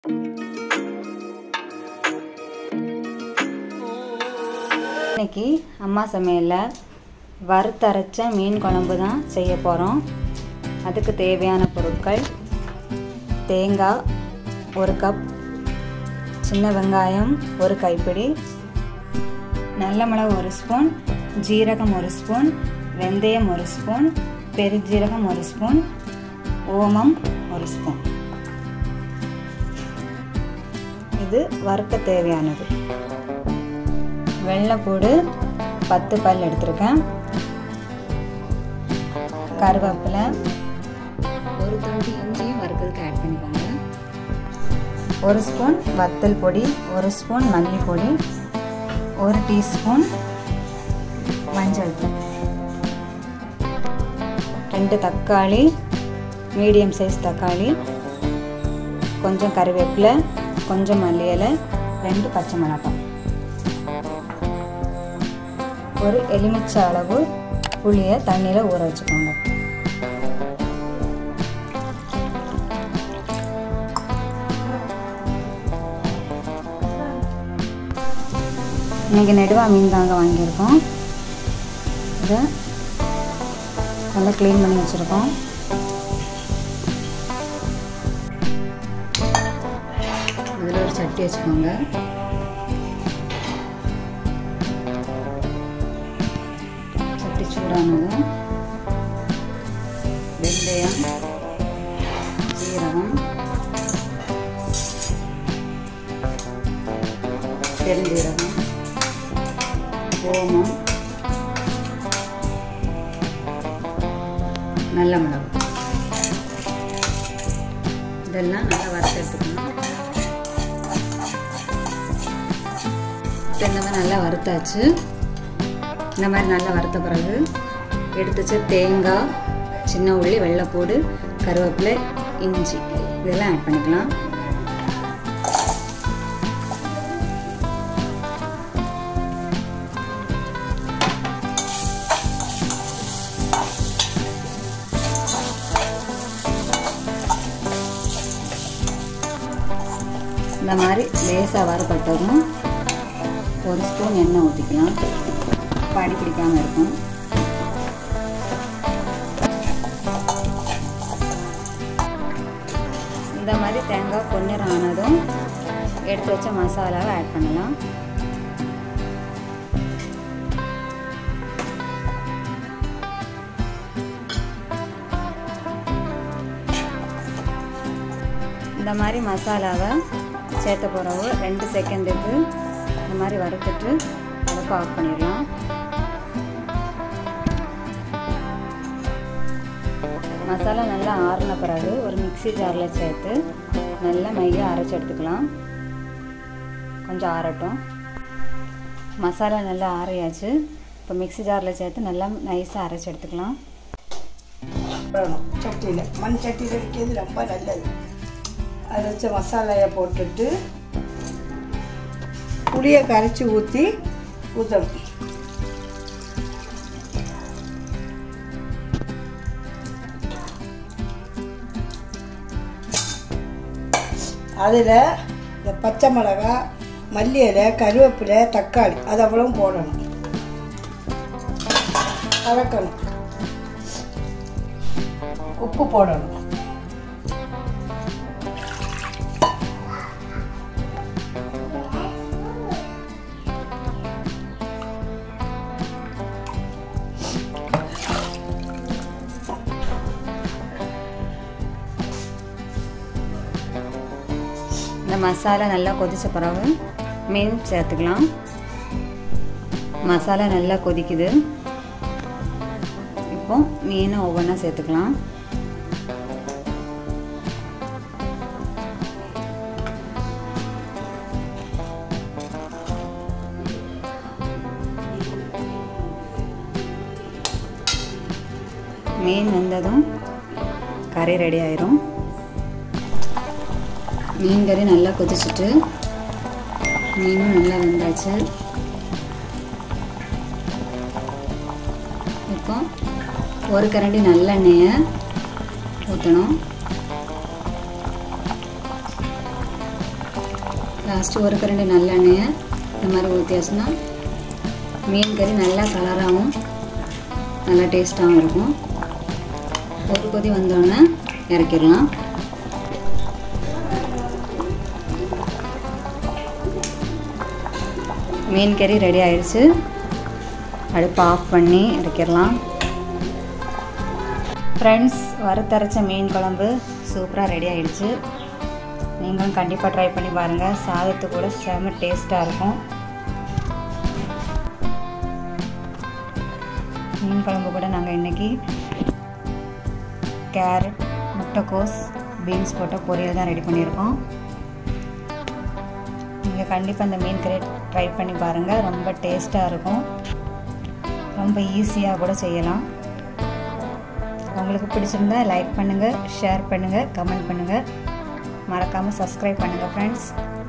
இன்னைக்கு அம்மா சமையலில் வறுத்தரைச்ச மீன் குழம்பு தான் செய்ய போகிறோம் அதுக்கு தேவையான பொருட்கள் தேங்காய் ஒரு கப் சின்ன வெங்காயம் ஒரு கைப்பிடி நல்ல மிளகு ஒரு ஸ்பூன் ஜீரகம் ஒரு ஸ்பூன் வெந்தயம் ஒரு ஸ்பூன் பெருஜீரகம் ஒரு ஸ்பூன் ஓமம் ஒரு ஸ்பூன் இது வறுக்க தேவையானது வெள்ளைப்பூடு பத்து பல் எடுத்திருக்கேன் கருவேப்பிலை ஒரு துண்டு இஞ்சியும் வறுக்கிறதுக்கு ஆட் பண்ணிக்கோங்க ஒரு ஸ்பூன் வத்தல் பொடி ஒரு ஸ்பூன் மல்லிப்பொடி ஒரு டீஸ்பூன் மஞ்சள் தூள் ரெண்டு தக்காளி மீடியம் சைஸ் தக்காளி கொஞ்சம் கருவேப்பிலை கொஞ்சம் மல்லி இலை ரெண்டு பச்சை மிளகாய் ஒரு எலுமிச்சை அளவு புளியை தண்ணியில் ஊற வச்சுக்கோங்க இன்றைக்கி நெடுவா மீன் தாங்க வாங்கியிருக்கோம் இதை நல்லா க்ளீன் பண்ணி வச்சுருக்கோம் இதில் ஒரு சட்டி வச்சுக்கோங்க சட்டி சூடானதும் வெந்தயம் சீரகம் பெருஞ்சீரகம் ஓமம் நல்ல மிளகு இதெல்லாம் நல்லா வறுத்து எடுத்துக்கணும் இப்போ இந்த மாதிரி நல்லா வறுத்தாச்சு இந்த மாதிரி நல்லா வறுத்த பிறகு எடுத்து வச்ச தேங்காய் சின்ன உள்ளி வெள்ளைப்பூடு கருவேப்பிலை இஞ்சி இதெல்லாம் ஆட் பண்ணிக்கலாம் இந்த மாதிரி லேசாக வறுபட்டதும் ஒரு ஸ்பூன் எண்ணெய் ஊற்றிக்கலாம் பாடி பிடிக்காமல் இருக்கும் இந்த மாதிரி தேங்காய் பொன்னிறம் ஆனதும் எடுத்து வச்ச மசாலாவை ஆட் பண்ணலாம் இந்த மாதிரி மசாலாவை சேர்த்த பிறகு ரெண்டு செகண்டுக்கு இந்த மாதிரி வறுத்துட்டு அடுப்பு ஆஃப் பண்ணிடலாம் மசாலா நல்லா ஆறின பிறகு ஒரு மிக்சி ஜாரில் சேர்த்து நல்லா மையாக அரைச்சி எடுத்துக்கலாம் கொஞ்சம் ஆறட்டும் மசாலா நல்லா ஆறையாச்சு இப்போ மிக்சி ஜாரில் சேர்த்து நல்லா நைஸாக அரைச்சி எடுத்துக்கலாம் போடணும் சட்டியில் மண் சட்டியில் வைக்கிறது ரொம்ப நல்லது அரைச்ச மசாலையை போட்டுட்டு புளியை கரைச்சி ஊற்றி ஊற்றணும் அதில் இந்த பச்சை மிளகா மல்லி இலை கருவேப்பிலை தக்காளி அது அவ்வளவும் போடணும் கலக்கணும் உப்பு போடணும் இந்த மசாலா நல்லா கொதிச்ச பிறகு மீன் சேர்த்துக்கலாம் மசாலா நல்லா கொதிக்குது இப்போ மீனை ஒவ்வொன்றா சேர்த்துக்கலாம் மீன் வெந்ததும் கறி ரெடி ஆயிரும் மீன் கறி நல்லா கொதிச்சுட்டு மீனும் நல்லா வெந்தாச்சு இப்போ ஒரு கரண்டி நல்லெண்ணெயை ஊற்றணும் லாஸ்ட்டு ஒரு கரண்டி நல்லெண்ணெயை இந்த மாதிரி ஊற்றியாச்சுன்னா மீன் கறி நல்லா கலராகவும் நல்லா டேஸ்ட்டாகவும் இருக்கும் ஒரு கொதி வந்தோடனே இறக்கிடலாம் மீன் கறி ரெடி ஆயிடுச்சு அடுப்பை ஆஃப் பண்ணி இறக்கிடலாம் ஃப்ரெண்ட்ஸ் வறுத்தரைச்ச மீன் குழம்பு சூப்பராக ரெடி ஆயிடுச்சு நீங்களும் கண்டிப்பாக ட்ரை பண்ணி பாருங்கள் சாதத்து கூட செம டேஸ்ட்டாக இருக்கும் மீன் குழம்பு கூட நாங்கள் இன்றைக்கி கேரட் முட்டைக்கோஸ் பீன்ஸ் போட்ட பொரியல் தான் ரெடி பண்ணியிருக்கோம் நீங்கள் கண்டிப்பாக இந்த மீன் கறி ட்ரை பண்ணி பாருங்கள் ரொம்ப டேஸ்ட்டாக இருக்கும் ரொம்ப ஈஸியாக கூட செய்யலாம் உங்களுக்கு பிடிச்சிருந்தா லைக் பண்ணுங்கள் ஷேர் பண்ணுங்கள் கமெண்ட் பண்ணுங்கள் மறக்காமல் சப்ஸ்கிரைப் பண்ணுங்கள் ஃப்ரெண்ட்ஸ்